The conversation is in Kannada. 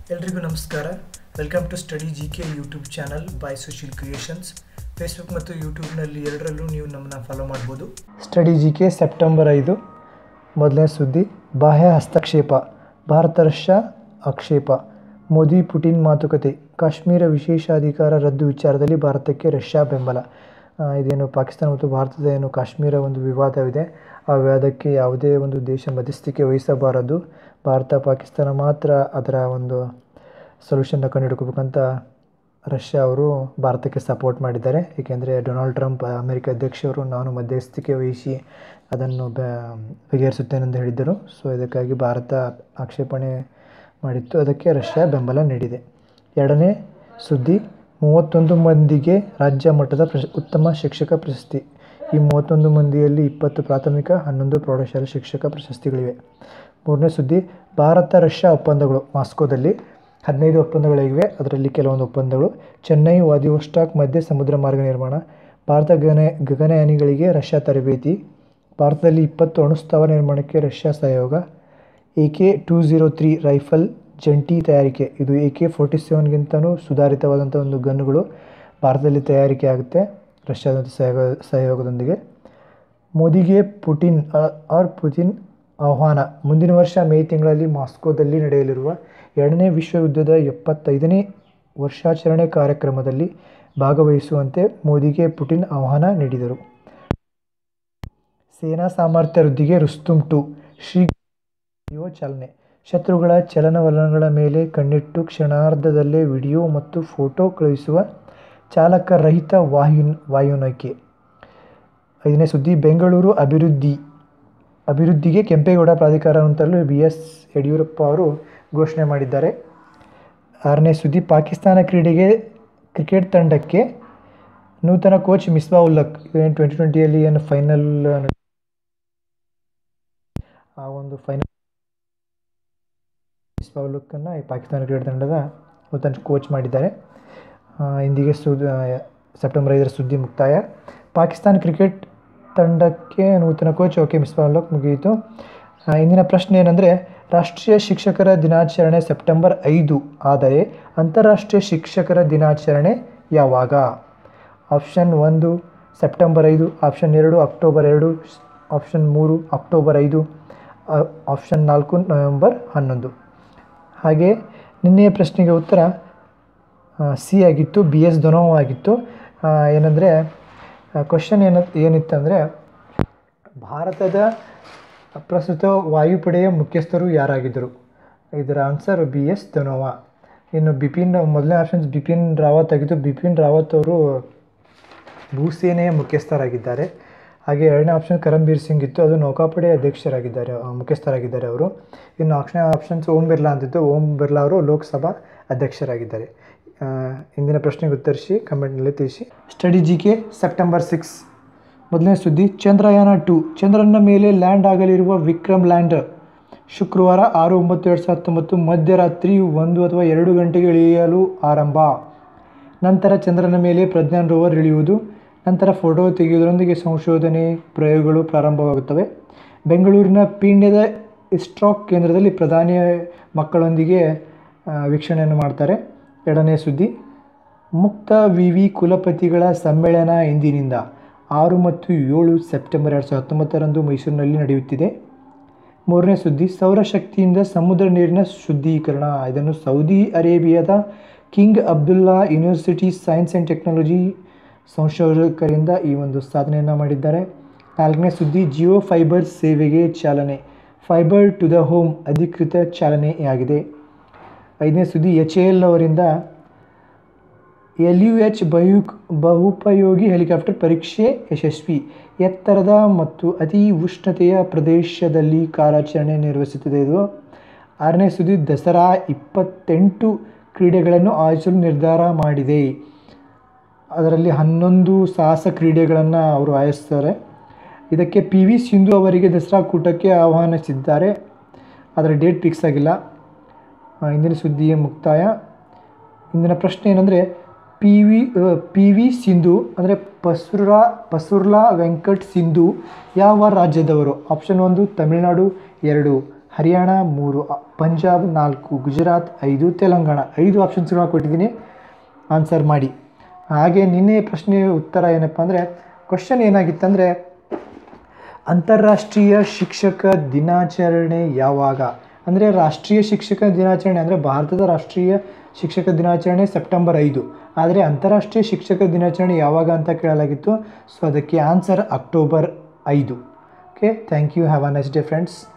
ಎಲ್ರಿಗೂ ನಮಸ್ಕಾರ welcome to study G K YouTube channel by Sushil creations Facebook ಮತ್ತು ಯೂಟ್ಯೂಬ್ನಲ್ಲಿ ಎರಡರಲ್ಲೂ ನೀವು ನಮ್ಮನ್ನು ಫಾಲೋ ಮಾಡ್ಬೋದು ಸ್ಟಡಿ ಜಿ ಕೆ ಸೆಪ್ಟೆಂಬರ್ ಐದು ಮೊದಲನೇ ಸುದ್ದಿ ಬಾಹ್ಯ ಹಸ್ತಕ್ಷೇಪ ಭಾರತ ರಷ್ಯಾ ಆಕ್ಷೇಪ ಮೋದಿ ಪುಟಿನ್ ಮಾತುಕತೆ ಕಾಶ್ಮೀರ ವಿಶೇಷಾಧಿಕಾರ ರದ್ದು ವಿಚಾರದಲ್ಲಿ ಭಾರತಕ್ಕೆ ರಷ್ಯಾ ಬೆಂಬಲ ಆ, ಇದೇನು ಪಾಕಿಸ್ತಾನ ಮತ್ತು ಭಾರತದ ಏನು ಕಾಶ್ಮೀರ ಒಂದು ವಿವಾದವಿದೆ ಆ ವಿವಾದಕ್ಕೆ ಯಾವುದೇ ಒಂದು ದೇಶ ಮಧ್ಯಸ್ಥಿಕೆ ವಹಿಸಬಾರದು ಭಾರತ ಪಾಕಿಸ್ತಾನ ಮಾತ್ರ ಅದರ ಒಂದು ಸೊಲ್ಯೂಷನ್ನ ಕಂಡುಹಿಡ್ಕೋಬೇಕಂತ ರಷ್ಯಾ ಅವರು ಭಾರತಕ್ಕೆ ಸಪೋರ್ಟ್ ಮಾಡಿದ್ದಾರೆ ಏಕೆಂದರೆ ಡೊನಾಲ್ಡ್ ಟ್ರಂಪ್ ಅಮೆರಿಕ ಅಧ್ಯಕ್ಷರು ನಾನು ಮಧ್ಯಸ್ಥಿಕೆ ವಹಿಸಿ ಅದನ್ನು ಬ ಬಗೆಹರಿಸುತ್ತೇನೆಂದು ಹೇಳಿದ್ದರು ಸೊ ಇದಕ್ಕಾಗಿ ಭಾರತ ಆಕ್ಷೇಪಣೆ ಮಾಡಿತ್ತು ಅದಕ್ಕೆ ರಷ್ಯಾ ಬೆಂಬಲ ನೀಡಿದೆ ಎರಡನೇ ಸುದ್ದಿ ಮೂವತ್ತೊಂದು ಮಂದಿಗೆ ರಾಜ್ಯ ಮಟ್ಟದ ಪ್ರಶ ಉತ್ತಮ ಶಿಕ್ಷಕ ಪ್ರಶಸ್ತಿ ಈ ಮೂವತ್ತೊಂದು ಮಂದಿಯಲ್ಲಿ ಇಪ್ಪತ್ತು ಪ್ರಾಥಮಿಕ ಹನ್ನೊಂದು ಪ್ರೌಢಶಾಲಾ ಶಿಕ್ಷಕ ಪ್ರಶಸ್ತಿಗಳಿವೆ ಮೂರನೇ ಸುದ್ದಿ ಭಾರತ ರಷ್ಯಾ ಒಪ್ಪಂದಗಳು ಮಾಸ್ಕೋದಲ್ಲಿ ಹದಿನೈದು ಒಪ್ಪಂದಗಳಿವೆ ಅದರಲ್ಲಿ ಕೆಲವೊಂದು ಒಪ್ಪಂದಗಳು ಚೆನ್ನೈ ವ್ಲಾದಿವೊಸ್ಟಾಕ್ ಮಧ್ಯೆ ಸಮುದ್ರ ಮಾರ್ಗ ನಿರ್ಮಾಣ ಭಾರತ ಗಗನ ಗಗನಯಾನಿಗಳಿಗೆ ರಷ್ಯಾ ತರಬೇತಿ ಭಾರತದಲ್ಲಿ ಇಪ್ಪತ್ತು ಅಣುಸ್ಥಾವರ ನಿರ್ಮಾಣಕ್ಕೆ ರಷ್ಯಾ ಸಹಯೋಗ A K two zero three rifle ಜಂಟಿ ತಯಾರಿಕೆ ಇದು ಎ ಕೆ ಫೋರ್ಟಿ ಸೆವೆನ್ಗಿಂತಲೂ ಸುಧಾರಿತವಾದಂಥ ಒಂದು ಗನ್ನುಗಳು ಭಾರತದಲ್ಲಿ ತಯಾರಿಕೆ ಆಗುತ್ತೆ ರಷ್ಯಾದ ಸಹಯೋಗ ಸಹಯೋಗದೊಂದಿಗೆ ಮೋದಿಗೆ ಪುಟಿನ್ ಅ- ಆರ್ ಪುತಿನ್ ಆಹ್ವಾನ ಮುಂದಿನ ವರ್ಷ ಮೇ ತಿಂಗಳಲ್ಲಿ ಮಾಸ್ಕೋದಲ್ಲಿ ನಡೆಯಲಿರುವ ಎರಡನೇ ವಿಶ್ವ ಯುದ್ಧದ ಎಪ್ಪತ್ತೈದನೇ ವರ್ಷಾಚರಣೆ ಕಾರ್ಯಕ್ರಮದಲ್ಲಿ ಭಾಗವಹಿಸುವಂತೆ ಮೋದಿಗೆ ಪುಟಿನ್ ಆಹ್ವಾನ ನೀಡಿದರು ಸೇನಾ ಸಾಮರ್ಥ್ಯ ವೃದ್ಧಿಗೆ ರುಸ್ತುಂ ಟು ಶ್ರೀ ವಿಡಿಯೋ ಚಾಲನೆ ಶತ್ರುಗಳ ಚಲನವಲನಗಳ ಮೇಲೆ ಕಣ್ಣಿಟ್ಟು ಕ್ಷಣಾರ್ಧದಲ್ಲೇ ವಿಡಿಯೋ ಮತ್ತು ಫೋಟೋ ಕಳುಹಿಸುವ ಚಾಲಕರಹಿತ ವಾಯು ವಾಯುನೌಕೆ ಐದನೇ ಸುದ್ದಿ ಬೆಂಗಳೂರು ಅಭಿವೃದ್ಧಿ ಅಭಿವೃದ್ಧಿಗೆ ಕೆಂಪೇಗೌಡ ಪ್ರಾಧಿಕಾರ ಅಂತಲೂ ಬಿ ಎಸ್ ಯಡಿಯೂರಪ್ಪ ಅವರು ಘೋಷಣೆ ಮಾಡಿದ್ದಾರೆ ಆರನೇ ಸುದ್ದಿ ಪಾಕಿಸ್ತಾನ ಕ್ರೀಡೆಗೆ ಕ್ರಿಕೆಟ್ ತಂಡಕ್ಕೆ ನೂತನ ಕೋಚ್ ಮಿಸ್ಬಾ ಉಲ್ಲಕ್ ಏನು ಟ್ವೆಂಟಿ ಟ್ವೆಂಟಿಯಲ್ಲಿ ಏನು ಫೈನಲ್ ಆ ಒಂದು ಫೈನಲ್ ಮಿಸ್ಬಾ ಉಲ್ಲಕ್ಕನ್ನು ಈ ಪಾಕಿಸ್ತಾನ ಕ್ರಿಕೆಟ್ ತಂಡದ ನೂತನ ಕೋಚ್ ಮಾಡಿದ್ದಾರೆ ಆ, ಇಂದಿಗೆ ಸುದ್ದಿ ಸೆಪ್ಟೆಂಬರ್ ಐದರ ಸುದ್ದಿ ಮುಕ್ತಾಯ ಪಾಕಿಸ್ತಾನ ಕ್ರಿಕೆಟ್ ತಂಡಕ್ಕೆ ನೂತನ ಕೋಚ್ ಓಕೆ ಮಿಸ್ಬಾ ಉಲ್ಲಕ್ ಮುಗಿಯಿತು ಆ, ಇಂದಿನ ಪ್ರಶ್ನೆ ಏನಂದರೆ ರಾಷ್ಟ್ರೀಯ ಶಿಕ್ಷಕರ ದಿನಾಚರಣೆ ಸೆಪ್ಟೆಂಬರ್ ಐದು ಆದರೆ ಅಂತಾರಾಷ್ಟ್ರೀಯ ಶಿಕ್ಷಕರ ದಿನಾಚರಣೆ ಯಾವಾಗ ಆಪ್ಷನ್ ಒಂದು ಸೆಪ್ಟೆಂಬರ್ ಐದು ಆಪ್ಷನ್ ಎರಡು ಅಕ್ಟೋಬರ್ ಎರಡು ಆಪ್ಷನ್ ಮೂರು ಅಕ್ಟೋಬರ್ ಐದು ಆ- ಆಪ್ಷನ್ ನಾಲ್ಕು ನವೆಂಬರ್ ಹನ್ನೊಂದು ಹಾಗೆ ನಿನ್ನೆಯ ಪ್ರಶ್ನೆಗೆ ಉತ್ತರ ಸಿ ಆಗಿತ್ತು ಬಿ ಎಸ್ ಧನೋವ್ ಆಗಿತ್ತು ಏನಂದರೆ ಕ್ವಶನ್ ಏನ ಏನಿತ್ತಂದರೆ ಭಾರತದ ಪ್ರಸ್ತುತ ವಾಯುಪಡೆಯ ಮುಖ್ಯಸ್ಥರು ಯಾರಾಗಿದ್ದರು ಇದರ ಆನ್ಸರ್ ಬಿ ಎಸ್ ಧನೋವಾ ಇನ್ನು ಬಿಪಿನ್ ಮೊದಲನೇ ಆಪ್ಷನ್ಸ್ ಬಿಪಿನ್ ರಾವತ್ ಆಗಿದ್ದು ಬಿಪಿನ್ ರಾವತ್ ಅವರು ಭೂಸೇನೆಯ ಮುಖ್ಯಸ್ಥರಾಗಿದ್ದಾರೆ ಹಾಗೆ ಎರಡನೇ ಆಪ್ಷನ್ ಕರಂಬೀರ್ ಸಿಂಗ್ ಇತ್ತು ಅದು ನೌಕಾಪಡೆ ಅಧ್ಯಕ್ಷರಾಗಿದ್ದಾರೆ ಆ, ಮುಖ್ಯಸ್ಥರಾಗಿದ್ದಾರೆ ಅವರು ಇನ್ನು ನಾಲ್ಕನೇ ಆಪ್ಷನ್ಸ್ ಓಂ ಬಿರ್ಲಾ ಅಂತಿತ್ತು ಓಂ ಬಿರ್ಲಾ ಅವರು ಲೋಕಸಭಾ ಅಧ್ಯಕ್ಷರಾಗಿದ್ದಾರೆ ಆ, ಇಂದಿನ ಪ್ರಶ್ನೆಗೆ ಉತ್ತರಿಸಿ ಕಮೆಂಟ್ನಲ್ಲಿ ತಿಳಿಸಿ study G K September six ಮೊದಲನೇ ಸುದ್ದಿ ಚಂದ್ರಯಾನ ಟು ಚಂದ್ರನ ಮೇಲೆ ಲ್ಯಾಂಡ್ ಆಗಲಿರುವ ವಿಕ್ರಮ್ ಲ್ಯಾಂಡರ್ ಶುಕ್ರವಾರ ಆರು ಒಂಬತ್ತು ಎರಡು ಸಾವಿರದ ಹತ್ತೊಂಬತ್ತು ಮಧ್ಯರಾತ್ರಿ ಒಂದು ಅಥವಾ ಎರಡು ಗಂಟೆಗೆ ಇಳಿಯಲು ಆರಂಭ ನಂತರ ಚಂದ್ರನ ಮೇಲೆ ಪ್ರಜ್ಞಾನ್ ರೋವರ್ ಇಳಿಯುವುದು ನಂತರ ಫೋಟೋ ತೆಗೆಯುವುದರೊಂದಿಗೆ ಸಂಶೋಧನೆ ಪ್ರಯೋಗಗಳು ಪ್ರಾರಂಭವಾಗುತ್ತವೆ ಬೆಂಗಳೂರಿನ ಪೀಣ್ಯದ ಇಸ್ಟ್ರಾಕ್ ಕೇಂದ್ರದಲ್ಲಿ ಪ್ರಧಾನಿ ಮಕ್ಕಳೊಂದಿಗೆ ಆ, ವೀಕ್ಷಣೆಯನ್ನು ಮಾಡ್ತಾರೆ ಎರಡನೇ ಸುದ್ದಿ ಮುಕ್ತ ವಿವಿ ಕುಲಪತಿಗಳ ಸಮ್ಮೇಳನ ಇಂದಿನಿಂದ ಆರು ಮತ್ತು ಏಳು ಸೆಪ್ಟೆಂಬರ್ ಎರಡು ಸಾವಿರದ ಹತ್ತೊಂಬತ್ತರಂದು ಮೈಸೂರಿನಲ್ಲಿ ನಡೆಯುತ್ತಿದೆ ಮೂರನೇ ಸುದ್ದಿ ಸೌರಶಕ್ತಿಯಿಂದ ಸಮುದ್ರ ನೀರಿನ ಶುದ್ಧೀಕರಣ ಇದನ್ನು ಸೌದಿ ಅರೇಬಿಯಾದ King Abdullah University Science and Technology ಸಂಶೋಧಕರಿಂದ ಈ ಒಂದು ಸಾಧನೆಯನ್ನು ಮಾಡಿದ್ದಾರೆ ನಾಲ್ಕನೇ ಸುದ್ದಿ ಜಿಯೋ ಫೈಬರ್ ಸೇವೆಗೆ ಚಾಲನೆ ಫೈಬರ್ ಟು ದ ಹೋಮ್ ಅಧಿಕೃತ ಚಾಲನೆಯಾಗಿದೆ ಐದನೇ ಸುದ್ದಿ ಎಚ್ ಎ ಎಲ್ ಅವರಿಂದ ಎಲ್ ಯು ಎಚ್ ಬಹು ಬಹುಪಯೋಗಿ ಹೆಲಿಕಾಪ್ಟರ್ ಪರೀಕ್ಷೆ ಯಶಸ್ವಿ ಎತ್ತರದ ಮತ್ತು ಅತಿ ಉಷ್ಣತೆಯ ಪ್ರದೇಶದಲ್ಲಿ ಕಾರ್ಯಾಚರಣೆ ನಿರ್ವಹಿಸುತ್ತದೆ ಇದು ಆರನೇ ಸುದ್ದಿ ದಸರಾ ಇಪ್ಪತ್ತೆಂಟು ಕ್ರೀಡೆಗಳನ್ನು ಆಯೋಜಿಸಲು ನಿರ್ಧಾರ ಮಾಡಿದೆ ಅದರಲ್ಲಿ ಹನ್ನೊಂದು ಸಾಹಸ ಕ್ರೀಡೆಗಳನ್ನು ಅವರು ಆಯೋಜಿಸ್ತಾರೆ ಇದಕ್ಕೆ ಪಿ ವಿ ಸಿಂಧು ಅವರಿಗೆ ದಸರಾ ಕೂಟಕ್ಕೆ ಆಹ್ವಾನಿಸಿದ್ದಾರೆ ಅದರ ಡೇಟ್ ಫಿಕ್ಸ್ ಆಗಿಲ್ಲ ಆ, ಇಂದಿನ ಸುದ್ದಿಯ ಮುಕ್ತಾಯ ಇಂದಿನ ಪ್ರಶ್ನೆ ಏನಂದರೆ P V P V Sindhu ಅಂದರೆ ಪಸುರಾ ಪಸುರ್ಲಾ ವೆಂಕಟ್ ಸಿಂಧು ಯಾವ ರಾಜ್ಯದವರು ಆಪ್ಷನ್ ಒಂದು ತಮಿಳುನಾಡು ಎರಡು ಹರಿಯಾಣ ಮೂರು ಅ- ಪಂಜಾಬ್ ನಾಲ್ಕು ಗುಜರಾತ್ ಐದು ತೆಲಂಗಾಣ ಐದು ಆಪ್ಷನ್ಸ್ಗಳನ್ನ ಕೊಟ್ಟಿದ್ದೀನಿ ಆನ್ಸರ್ ಮಾಡಿ ಹಾಗೆ ನಿನ್ನೆ ಪ್ರಶ್ನೆ ಉತ್ತರ ಏನಪ್ಪ ಅಂದರೆ ಕ್ವಶನ್ ಏನಾಗಿತ್ತಂದರೆ ಅಂತಾರಾಷ್ಟ್ರೀಯ ಶಿಕ್ಷಕ ದಿನಾಚರಣೆ ಯಾವಾಗ ಅಂದರೆ ರಾಷ್ಟ್ರೀಯ ಶಿಕ್ಷಕ ದಿನಾಚರಣೆ ಅಂದರೆ ಭಾರತದ ರಾಷ್ಟ್ರೀಯ ಶಿಕ್ಷಕ ದಿನಾಚರಣೆ ಸೆಪ್ಟೆಂಬರ್ ಐದು ಆದರೆ ಅಂತಾರಾಷ್ಟ್ರೀಯ ಶಿಕ್ಷಕ ದಿನಾಚರಣೆ ಯಾವಾಗ ಅಂತ ಕೇಳಲಾಗಿತ್ತು ಸೊ ಅದಕ್ಕೆ ಆನ್ಸರ್ ಅಕ್ಟೋಬರ್ ಐದು okay thank you have a next day friends